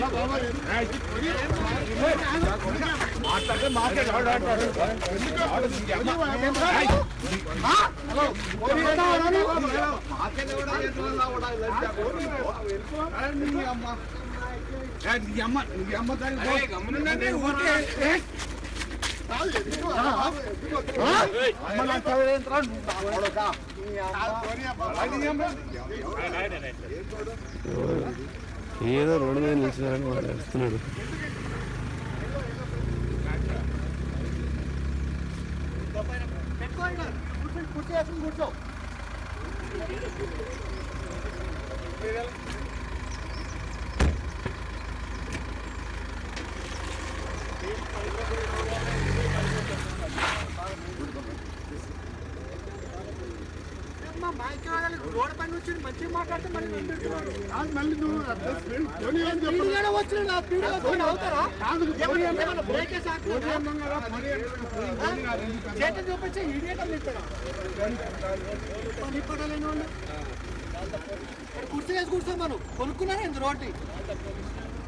మాట్లాడితే మాకే కాడు అంటాడు ఏదో రోడ్డు మీద నిలిచినారని వాడు అరుస్తున్నాడు రోడ్ పైన వచ్చి మంచిగా మాట్లాడితే మళ్ళీ మళ్ళీ నువ్వు ధోని అని చెప్పు. పీడిగానే వచ్చిన నా పీడిగా కొని అవుతారా కాదు, ఎవరు ఏమైనా బ్రేక్ వేసి ఆపుతారా? ధోని అన్నాం కదా, పని అన్నాం, ధోని కాదు, ఎందుకు? చేతి చూపించే ఇడియటం ఇక్కడ పని పడలేని వాళ్ళు ఇక్కడ కుర్చీ వేసి కూర్చోమను కొనుక్కున్నారా ఇంత రోడ్డు